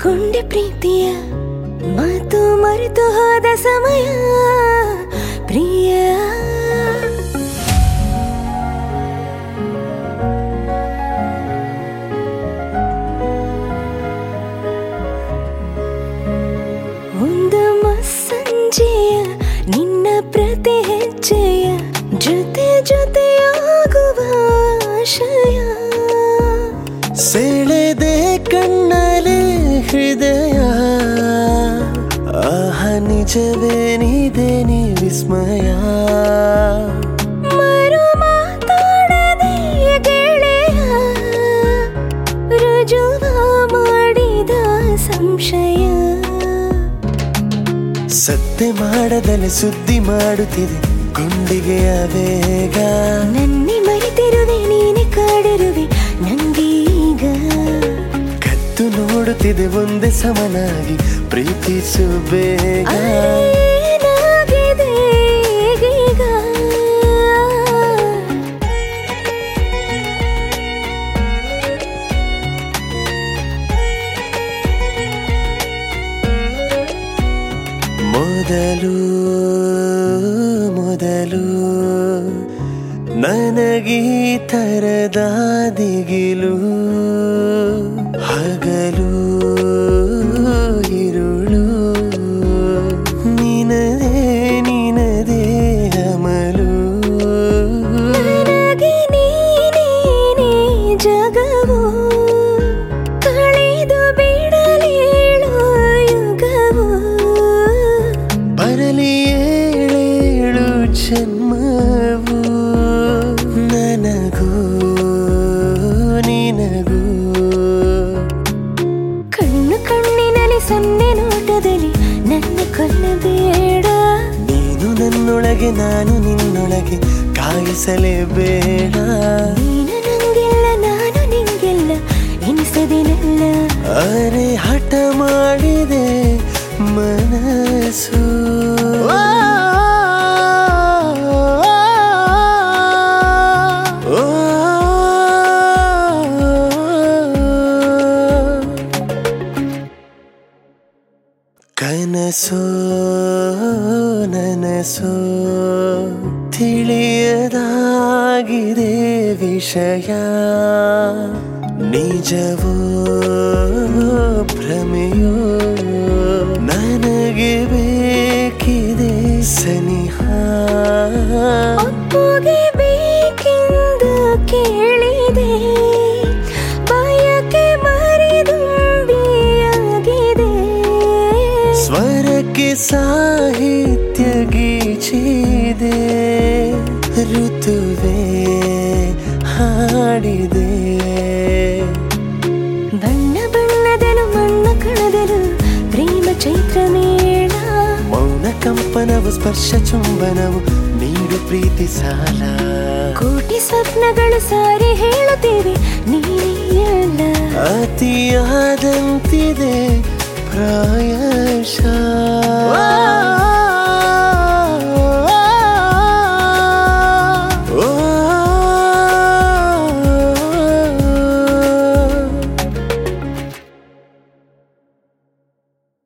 ಕೊಂಡೆ ಪ್ರೀತಿಯ ಮಾತು ಮರೆತು ಹೋದ ಸಮಯ ಪ್ರಿಯ ಒಂದು ಮಸ್ಸಂಜೆಯ ನಿನ್ನ ಪ್ರತಿ ಹೆಜ್ಜೆಯ ಜೊತೆ ಜೊತೆಯಾಗುವ ಆಶಯ ಸೆಳೆದೆ ಕಣ್ಣಲೆ ಹೃದಯ ಆಹ ನಿಜವೇನಿದೆ ನೀ ವಿಸ್ಮಯ ಮರು ಮಾತಾಡದೆ ಗೆಳೆಯ ರುಜುವ ಮಾಡಿದ ಸಂಶಯ ಸತ್ತೆ ಮಾಡದಲೆ ಸುದ್ದಿ ಮಾಡುತ್ತಿದೆ ಗುಂಡಿಗೆಯ ಬೇಗ ನನ್ನೆ ಮರೆತಿರುವೆ ನೀನೆ ಕಾಡಿರುವೆ ನಂಗೀಗ ಕತ್ತು ನೋಡುತ್ತಿದೆ ಒಂದೇ ಸಮನಾಗಿ ಪ್ರೀತಿಸು ಬೇಗ ಏನಾಗಿದೆ ಈಗೀಗ? ಮೊದಲು ಮೊದಲು ನನಗೀ ತರದ ದಿಗಿಲು ಹಗಲು ಇರುಳು ನಿನದೇ ನಿನದೇ ಅಮಲು ನನಗೆ ನೀನೇನೇ ಜಗವು ಕಳೆದು ಬಿಡಲೇಳು ಯುಗವು ಬರಲಿ ಏಳೇಳು ಜನ್ಮವು ನನಗೂ ನಿನಗೂ ಕಣ್ಣು ಕಣ್ಣಿನಲ್ಲಿ ಸೊನ್ನೆ ನೋಟದಲ್ಲಿ ನನ್ನ ಕೊಲ್ಲಬೇಡ ನೀನು ನನ್ನೊಳಗೆ ನಾನು ನಿನ್ನೊಳಗೆ ಕಾಯಿಸಲೇಬೇಡ ನೀನು ನಂಗೆಲ್ಲ ನಾನು ನಿಂಗೆಲ್ಲ ಎನಿಸದಿನಲ್ಲ ಅರೆ ಹಠ ಮಾಡಿದೆ ಮನಸ್ಸು ಕನಸೋ ನನಸೋ ತಿಳಿಯದಾಗಿದೆ ವಿಷಯ ನಿಜವೋ ಭ್ರಮೆಯೋ ನನಗೆ ಬೇಕಿದೆ ಸನಿಹ ಒಪ್ಪುಗೆ ಬೇಕೆಂದು ಕೇಳಿದೆ ಬಯಕೆ ಮರಿದುಂಬಿಯಾಗಿದೆ ಸ್ವರಕ್ಕೆ ಸಾಹಿತ್ಯ ಗೀಚಿದೆ ಋತುವೆ ಹಾಡಿದೆ ಬಣ್ಣ ಬಣ್ಣದಲು ಮಣ್ಣ ಕಣದಲು ಪ್ರೇಮ ಚೈತ್ರ ಮೇಳ ಮೌನ ಕಂಪನವು ಸ್ಪರ್ಶ ಚುಂಬನವು ನೀಡು ಪ್ರೀತಿ ಸಾಲ ಕೋಟಿ ಸ್ವಪ್ನಗಳು ಸಾರಿ ಹೇಳುತ್ತೇವೆ ನೀನೆಯಲ್ಲ ಅತಿಯಾದಂತಿದೆ ಪ್ರಾಯಶಃ